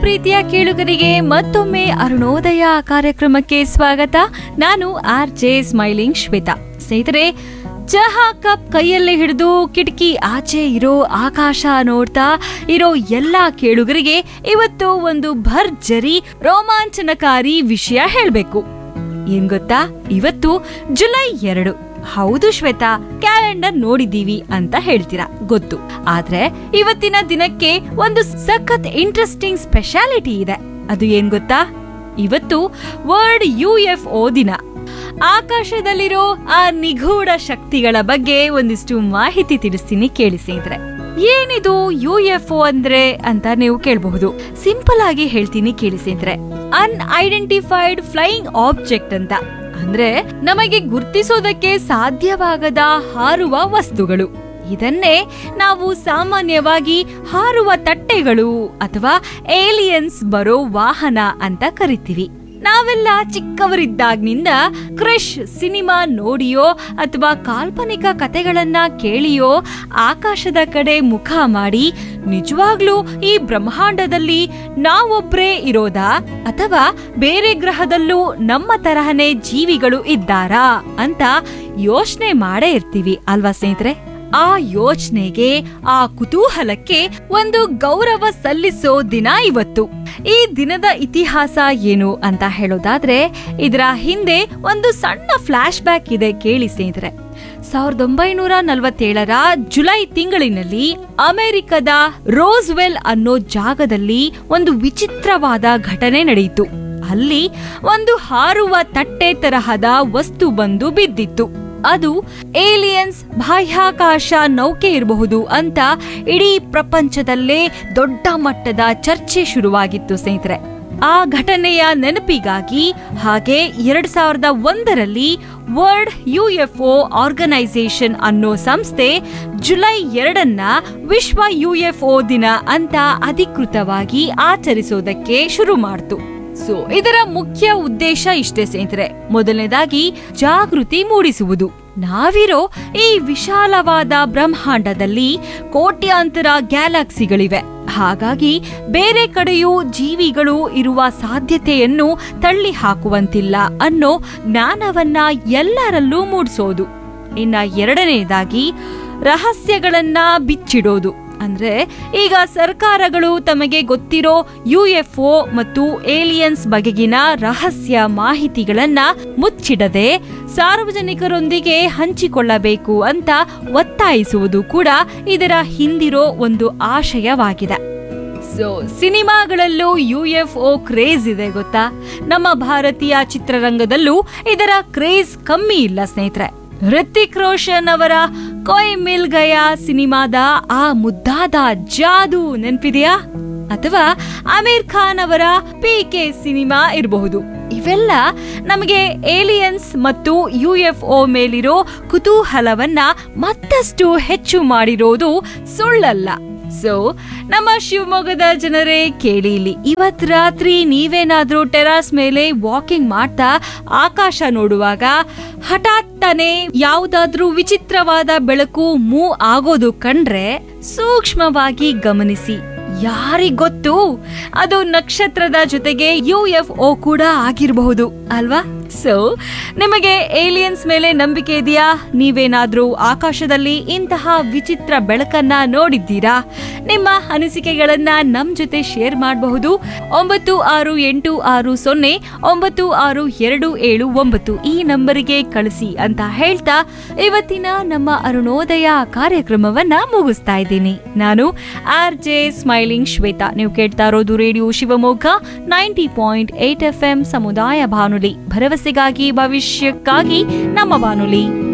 ಪ್ರೀತಿಯ ಕೇಳುಗರಿಗೆ ಮತ್ತೊಮ್ಮೆ ಅರುಣೋದಯ ಕಾರ್ಯಕ್ರಮಕ್ಕೆ ಸ್ವಾಗತ ನಾನು ಆರ್ ಜೆ ಸ್ಮೈಲಿಂಗ್ ಶ್ವೇತಾ ಸ್ನೇಹಿತರೆ ಚಹಾ ಕಪ್ ಕೈಯಲ್ಲಿ ಹಿಡಿದು ಕಿಟಕಿ ಆಚೆ ಇರೋ ಆಕಾಶ ನೋಡ್ತಾ ಇರೋ ಎಲ್ಲಾ ಕೇಳುಗರಿಗೆ ಇವತ್ತು ಒಂದು ಭರ್ಜರಿ ರೋಮಾಂಚನಕಾರಿ ವಿಷಯ ಹೇಳ್ಬೇಕು ಏನ್ ಗೊತ್ತಾ ಇವತ್ತು ಜುಲೈ ಎರಡು ಹೌದು ಶ್ವೇತಾ ಕ್ಯಾಲೆಂಡರ್ ನೋಡಿದೀವಿ ಅಂತ ಹೇಳ್ತೀರಾ ಗೊತ್ತು ಆದ್ರೆ ಇವತ್ತಿನ ದಿನಕ್ಕೆ ಒಂದು ಸಖತ್ ಇಂಟ್ರೆಸ್ಟಿಂಗ್ ಸ್ಪೆಷಾಲಿಟಿ ಇದೆ ಅದು ಏನ್ ಗೊತ್ತಾ ಇವತ್ತು ವರ್ಲ್ಡ್ ಯು ಎಫ್ ಓ ದಿನ ಆಕಾಶದಲ್ಲಿರೋ ಆ ನಿಗೂಢ ಶಕ್ತಿಗಳ ಬಗ್ಗೆ ಒಂದಿಷ್ಟು ಮಾಹಿತಿ ತಿಳಿಸ್ತೀನಿ ಕೇಳಿಸಿದ್ರೆ ಏನಿದು ಯು ಎಫ್ ಒ ಅಂದ್ರೆ ಅಂತ ನೀವು ಕೇಳಬಹುದು ಸಿಂಪಲ್ ಆಗಿ ಹೇಳ್ತೀನಿ ಕೇಳಿಸಿದ್ರೆ ಅನ್ಐಡೆಂಟಿಫೈಡ್ ಫ್ಲೈಯಿಂಗ್ ಆಬ್ಜೆಕ್ಟ್ ಅಂತ ಅಂದ್ರೆ ನಮಗೆ ಗುರ್ತಿಸೋದಕ್ಕೆ ಸಾಧ್ಯವಾಗದ ಹಾರುವ ವಸ್ತುಗಳು ಇದನ್ನೇ ನಾವು ಸಾಮಾನ್ಯವಾಗಿ ಹಾರುವ ತಟ್ಟೆಗಳು ಅಥವಾ ಏಲಿಯನ್ಸ್ ಬರೋ ವಾಹನ ಅಂತ ಕರಿತೀವಿ ನಾವೆಲ್ಲ ಚಿಕ್ಕವರಿದ್ದಾಗ್ನಿಂದ ಕ್ರಿಶ್ ಸಿನಿಮಾ ನೋಡಿಯೋ ಅಥವಾ ಕಾಲ್ಪನಿಕ ಕತೆಗಳನ್ನ ಕೇಳಿಯೋ ಆಕಾಶದ ಕಡೆ ಮುಖ ಮಾಡಿ ನಿಜವಾಗ್ಲೂ ಈ ಬ್ರಹ್ಮಾಂಡದಲ್ಲಿ ನಾವೊಬ್ರೇ ಇರೋದಾ ಅಥವಾ ಬೇರೆ ಗ್ರಹದಲ್ಲೂ ನಮ್ಮ ತರಹನೇ ಜೀವಿಗಳು ಇದ್ದಾರಾ ಅಂತ ಯೋಚನೆ ಮಾಡೇ ಇರ್ತೀವಿ ಅಲ್ವಾ ಸ್ನೇಹಿತರೆ ಆ ಯೋಚನೆಗೆ ಆ ಕುತೂಹಲಕ್ಕೆ ಒಂದು ಗೌರವ ಸಲ್ಲಿಸೋ ದಿನ ಇವತ್ತು ಈ ದಿನದ ಇತಿಹಾಸ ಏನು ಅಂತ ಹೇಳೋದಾದ್ರೆ ಇದರ ಹಿಂದೆ ಒಂದು ಸಣ್ಣ ಫ್ಲಾಶ್ ಬ್ಯಾಕ್ ಇದೆ ಕೇಳಿ ಸ್ನೇಹಿತರೆ ಸಾವಿರದ ಒಂಬೈನೂರ ನಲವತ್ತೇಳರ ಜುಲೈ ತಿಂಗಳಿನಲ್ಲಿ ಅಮೆರಿಕದ ರೋಸ್ವೆಲ್ ಅನ್ನೋ ಜಾಗದಲ್ಲಿ ಒಂದು ವಿಚಿತ್ರವಾದ ಘಟನೆ ನಡೆಯಿತು ಅಲ್ಲಿ ಒಂದು ಹಾರುವ ತಟ್ಟೆ ತರಹದ ವಸ್ತು ಬಂದು ಬಿದ್ದಿತ್ತು ಅದು ಏಲಿಯನ್ಸ್ ಬಾಹ್ಯಾಕಾಶ ನೌಕೆ ಇರಬಹುದು ಅಂತ ಇಡೀ ಪ್ರಪಂಚದಲ್ಲೇ ದೊಡ್ಡ ಮಟ್ಟದ ಚರ್ಚೆ ಶುರುವಾಗಿತ್ತು ಸ್ನೇಹಿತರೆ ಆ ಘಟನೆಯ ನೆನಪಿಗಾಗಿ ಹಾಗೆ ಎರಡ್ ಸಾವಿರದ ಒಂದರಲ್ಲಿ ವರ್ಲ್ಡ್ ಯುಎಫ್ಒ ಆರ್ಗನೈಸೇಷನ್ ಅನ್ನೋ ಸಂಸ್ಥೆ ಜುಲೈ ಎರಡನ್ನ ವಿಶ್ವ ಯುಎಫ್ಒ ದಿನ ಅಂತ ಅಧಿಕೃತವಾಗಿ ಆಚರಿಸೋದಕ್ಕೆ ಶುರು ಮಾಡ್ತು ಸೊ ಇದರ ಮುಖ್ಯ ಉದ್ದೇಶ ಇಷ್ಟೇ ಸ್ನೇಹಿತರೆ ಮೊದಲನೇದಾಗಿ ಜಾಗೃತಿ ಮೂಡಿಸುವುದು ನಾವಿರೋ ಈ ವಿಶಾಲವಾದ ಬ್ರಹ್ಮಾಂಡದಲ್ಲಿ ಕೋಟ್ಯಾಂತರ ಗ್ಯಾಲಕ್ಸಿಗಳಿವೆ ಹಾಗಾಗಿ ಬೇರೆ ಕಡೆಯೂ ಜೀವಿಗಳು ಇರುವ ಸಾಧ್ಯತೆಯನ್ನು ತಳ್ಳಿ ಹಾಕುವಂತಿಲ್ಲ ಅನ್ನೋ ಜ್ಞಾನವನ್ನ ಎಲ್ಲರಲ್ಲೂ ಮೂಡಿಸೋದು ಇನ್ನ ಎರಡನೇದಾಗಿ ರಹಸ್ಯಗಳನ್ನ ಬಿಚ್ಚಿಡೋದು ಅಂದ್ರೆ ಈಗ ಸರ್ಕಾರಗಳು ತಮಗೆ ಗೊತ್ತಿರೋ ಯುಎಫ್ಒ ಮತ್ತು ಏಲಿಯನ್ಸ್ ಬಗೆಗಿನ ರಹಸ್ಯ ಮಾಹಿತಿಗಳನ್ನ ಮುಚ್ಚಿಡದೆ ಸಾರ್ವಜನಿಕರೊಂದಿಗೆ ಹಂಚಿಕೊಳ್ಳಬೇಕು ಅಂತ ಒತ್ತಾಯಿಸುವುದು ಕೂಡ ಇದರ ಹಿಂದಿರೋ ಒಂದು ಆಶಯವಾಗಿದೆ ಸೊ ಸಿನಿಮಾಗಳಲ್ಲೂ ಯುಎಫ್ಒ ಕ್ರೇಜ್ ಇದೆ ಗೊತ್ತಾ ನಮ್ಮ ಭಾರತೀಯ ಚಿತ್ರರಂಗದಲ್ಲೂ ಇದರ ಕ್ರೇಜ್ ಕಮ್ಮಿ ಇಲ್ಲ ಸ್ನೇಹಿತರೆ ಹೃತಿಕ್ ರೋಷನ್ ಅವರ ಕೊಯ್ ಮಿಲ್ ಗಯಾ ಸಿನಿಮಾದ ಆ ಮುದ್ದಾದ ಜಾದು ನೆನ್ಪಿದೆಯಾ ಅಥವಾ ಆಮೀರ್ ಖಾನ್ ಅವರ ಪಿ ಕೆ ಸಿನಿಮಾ ಇರಬಹುದು ಇವೆಲ್ಲ ನಮಗೆ ಏಲಿಯನ್ಸ್ ಮತ್ತು ಯುಎಫ್ಒ ಮೇಲಿರೋ ಕುತೂಹಲವನ್ನ ಮತ್ತಷ್ಟು ಹೆಚ್ಚು ಮಾಡಿರೋದು ಸುಳ್ಳಲ್ಲ ಸೊ ನಮ್ಮ ಶಿವಮೊಗ್ಗದ ಜನರೇ ಕೇಳಿ ಇಲ್ಲಿ ಇವತ್ ರಾತ್ರಿ ನೀವೇನಾದ್ರೂ ಟೆರಾಸ್ ಮೇಲೆ ವಾಕಿಂಗ್ ಮಾಡ್ತಾ ಆಕಾಶ ನೋಡುವಾಗ ಹಠಾತ್ತನೆ ಯಾವುದಾದ್ರೂ ವಿಚಿತ್ರವಾದ ಬೆಳಕು ಮೂವ್ ಆಗೋದು ಕಂಡ್ರೆ ಸೂಕ್ಷ್ಮವಾಗಿ ಗಮನಿಸಿ ಯಾರಿಗೊತ್ತು ಅದು ನಕ್ಷತ್ರದ ಜೊತೆಗೆ ಯು ಎಫ್ ಓ ಕೂಡ ಆಗಿರಬಹುದು ಅಲ್ವಾ ಸೊ ನಿಮಗೆ ಏಲಿಯನ್ಸ್ ಮೇಲೆ ನಂಬಿಕೆ ಇದೆಯಾ ನೀವೇನಾದ್ರೂ ಆಕಾಶದಲ್ಲಿ ಇಂತಹ ವಿಚಿತ್ರ ಬೆಳಕನ್ನ ನೋಡಿದ್ದೀರಾ ನಿಮ್ಮ ಅನಿಸಿಕೆಗಳನ್ನ ನಮ್ ಜೊತೆ ಶೇರ್ ಮಾಡಬಹುದು ಒಂಬತ್ತು ಆರು ಎಂಟು ಆರು ಸೊನ್ನೆ ಒಂಬತ್ತು ಆರು ಎರಡು ಏಳು ಒಂಬತ್ತು ಈ ನಂಬರಿಗೆ ಕಳಿಸಿ ಅಂತ ಹೇಳ್ತಾ ಇವತ್ತಿನ ನಮ್ಮ ಅರುಣೋದಯ ಕಾರ್ಯಕ್ರಮವನ್ನ ಮುಗಿಸ್ತಾ ಇದ್ದೀನಿ ನಾನು ಆರ್ ಜೆ ಸ್ಮೈಲಿಂಗ್ ಶ್ವೇತಾ ನೀವು ಕೇಳ್ತಾ ಇರೋದು radio Shivamogga ninety point eight F M ಸಮುದಾಯ ಬಾನುಲಿ ಭರವಸೆಗಾಗಿ ಭವಿಷ್ಯಕ್ಕಾಗಿ ನಮ್ಮ ಬಾನುಲಿ